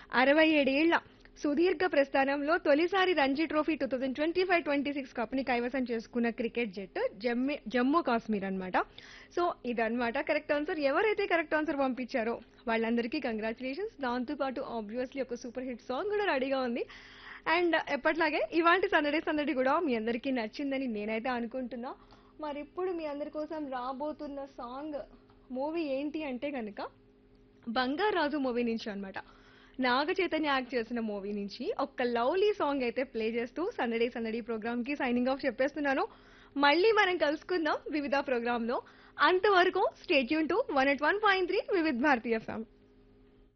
అరవై ఏడేళ్ల సుదీర్ఘ ప్రస్థానంలో తొలిసారి Ranji trophy two thousand twenty five twenty six కప్ని కైవసం చేసుకున్న క్రికెట్ జట్టు జమ్మి జమ్మూ కాశ్మీర్ అన్నమాట సో ఇదన్నమాట కరెక్ట్ ఆన్సర్ ఎవరైతే కరెక్ట్ ఆన్సర్ పంపించారో వాళ్ళందరికీ కంగ్రాచులేషన్స్ దాంతోపాటు ఆబ్వియస్లీ ఒక సూపర్ హిట్ సాంగ్ కూడా రెడీగా ఉంది అండ్ ఎప్పట్లాగే ఇవాంటి సందడి సందడి కూడా మీ అందరికీ నచ్చిందని నేనైతే అనుకుంటున్నా మరి ఇప్పుడు మీ అందరి కోసం రాబోతున్న సాంగ్ మూవీ ఏంటి అంటే కనుక బంగారాజు మూవీ నుంచి అన్నమాట నాగ చైతన్య యాక్ట్ చేసిన మూవీ నుంచి ఒక లవ్లీ సాంగ్ అయితే ప్లే చేస్తూ సందడి సందడి ప్రోగ్రామ్ కి సైనింగ్ ఆఫ్ చెప్పేస్తున్నాను మళ్ళీ మనం కలుసుకుందాం వివిధ ప్రోగ్రామ్ లో అంతవరకు stay tune to one eight one point three Vividh Bharati FM